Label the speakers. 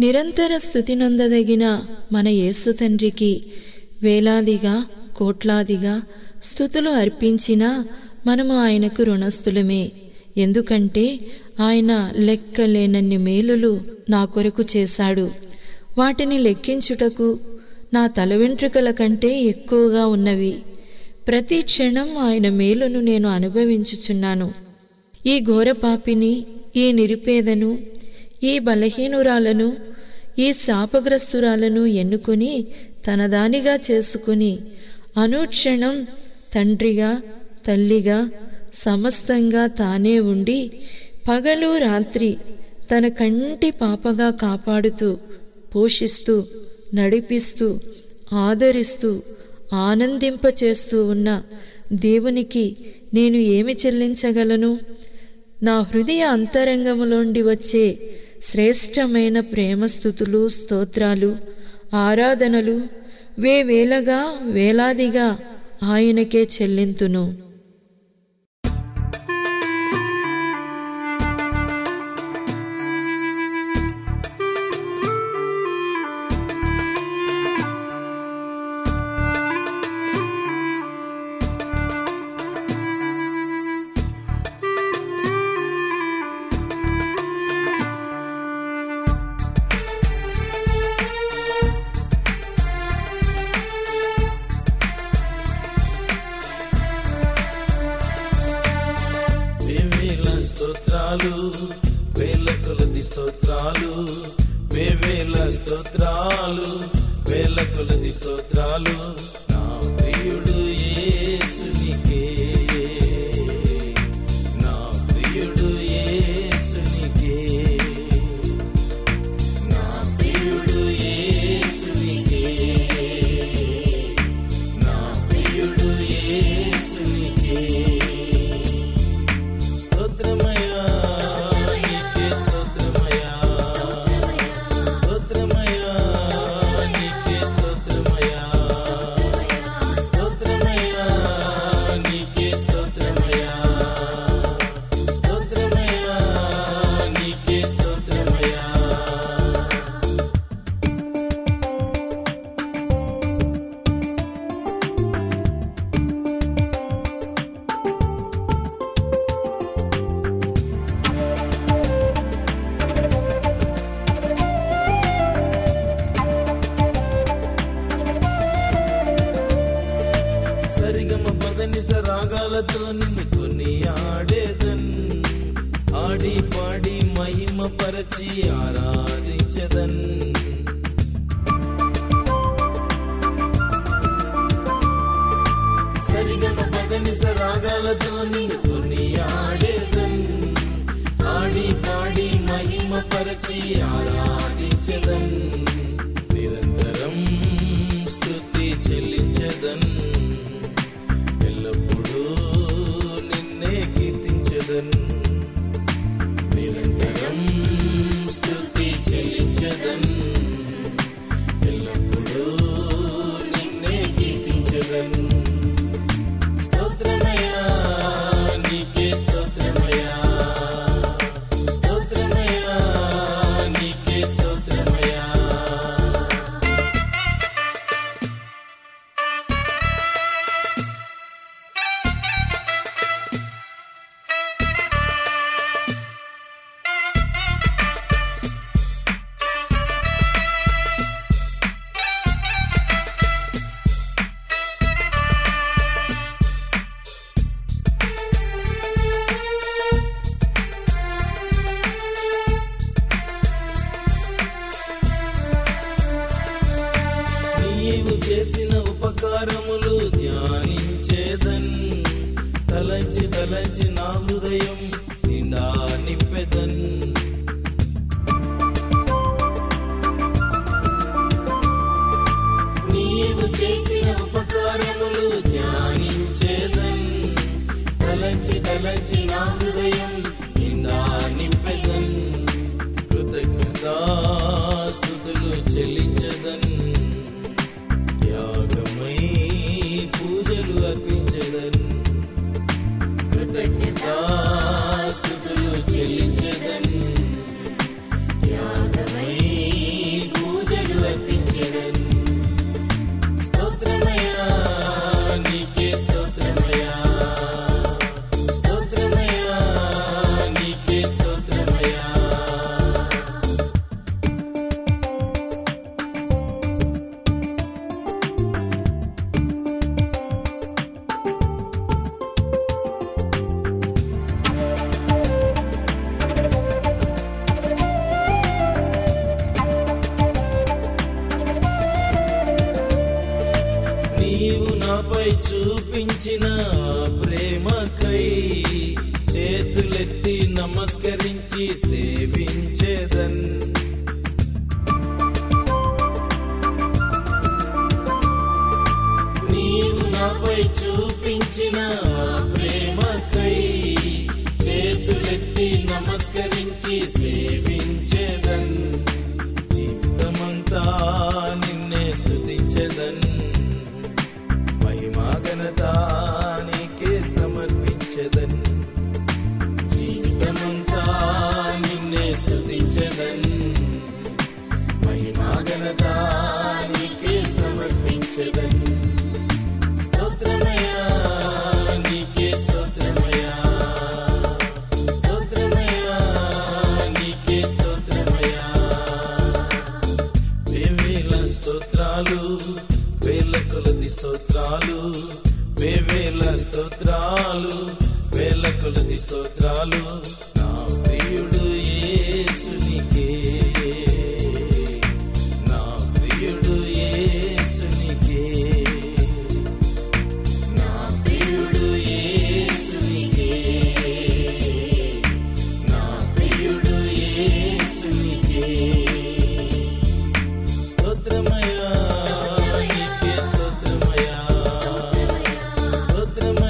Speaker 1: నిరంతర స్థుతి నొందదగిన మన యేసు తండ్రికి వేలాదిగా కోట్లాదిగా స్థుతులు అర్పించినా మనము ఆయనకు రుణస్థులమే ఎందుకంటే ఆయన లెక్కలేనన్ని మేలులు నా కొరకు చేశాడు వాటిని లెక్కించుటకు నా తల వెంట్రుకల కంటే ఎక్కువగా ఉన్నవి ప్రతి క్షణం ఆయన మేలును నేను అనుభవించుచున్నాను ఈ ఘోరపాపిని ఈ నిరుపేదను ఈ బలహీనురాలను ఈ శాపగ్రస్తురాలను ఎన్నుకొని తనదానిగా చేసుకుని అనుక్షణం తండ్రిగా తల్లిగా సమస్తంగా తానే ఉండి పగలు రాత్రి తన కంటి పాపగా కాపాడుతూ పోషిస్తూ నడిపిస్తూ ఆదరిస్తూ ఆనందింపచేస్తూ ఉన్న దేవునికి నేను ఏమి చెల్లించగలను నా హృదయ అంతరంగములోండి వచ్చే శ్రేష్టమైన ప్రేమస్థుతులు స్తోత్రాలు ఆరాధనలు వేవేలగా వేలాదిగా ఆయనకే చెల్లింతును
Speaker 2: వేవేల స్తోత్రాలు వేల కొలది స్తోత్రాలు వేవేల స్తోత్రాలు వేల కొలది స్తోత్రాలు నా ప్రియుడు యేసునికే నా ప్రియుడు యేసునికే నా ప్రియుడు యేసునికే నా ప్రియుడు యేసునికే స్తోత్రమయా నీకే స్తోత్రమయా స్తోత్రమయా నీకే స్తోత్రమయా స్తోత్రమయా నీకే స్తోత్రమయా స్తోత్రమయా నీకే స్తోత్రమయా సరిగమ పదనిస రాగాలతో నిన్ను కొని ఆడేదన్ ఆడి పాడి మహిమ పరచి ఆరాధించదన్ సరిగమ పదనిస రాగాలతో నిన్ను కొని ఆడేదన్ ఆడి పాడి మహిమ పరచి ఆరాధించదన్ నిరంతరం స్తుతి చెల్లించదన్ ఎల్లప్పుడూ నిన్నే కీర్తించదన్ నిరంతరం స్తుతి చెల్లించదన్ ఎల్లప్పుడూ నిన్నే కీర్తించదన్ స్తోత్రమయా నీకే స్తోత్రమయా స్తోత్రమయా నీకే స్తోత్రమయా నాపై చూపించిన ప్రేమకై చేతులెత్తి నమస్కరించి సేవించేదన్ నీవు నాపై చూపించిన ప్రేమకై చేతులెత్తి నమస్కరించి సేవించేదన్ జీవితమంతా నిన్నే స్తుతించెదన్ మహిమా ఘనత నీకే సమర్పించెదన్ జీవితమంతా నిన్నే స్తుతించెదన్ మహిమా ఘనత నీకే సమర్పించెదన్ స్తోత్రమయ్యా నీకే స్తోత్రమయ్యా స్తోత్రమయ్యా నీకే స్తోత్రమయ్యా వేవేల స్తోత్రాలు వేల కొలది స్తోత్రాలు వేవేల స్తోత్రాలు వేల కొలది స్తోత్రాలు నా ప్రియుడు యేసునికే నా ప్రియుడు యేసునికే నా ప్రియుడు యేసునికే నా ప్రియుడు యేసునికే స్తోత్రమయా నీకే స్తోత్రమయా స్తోత్రమయా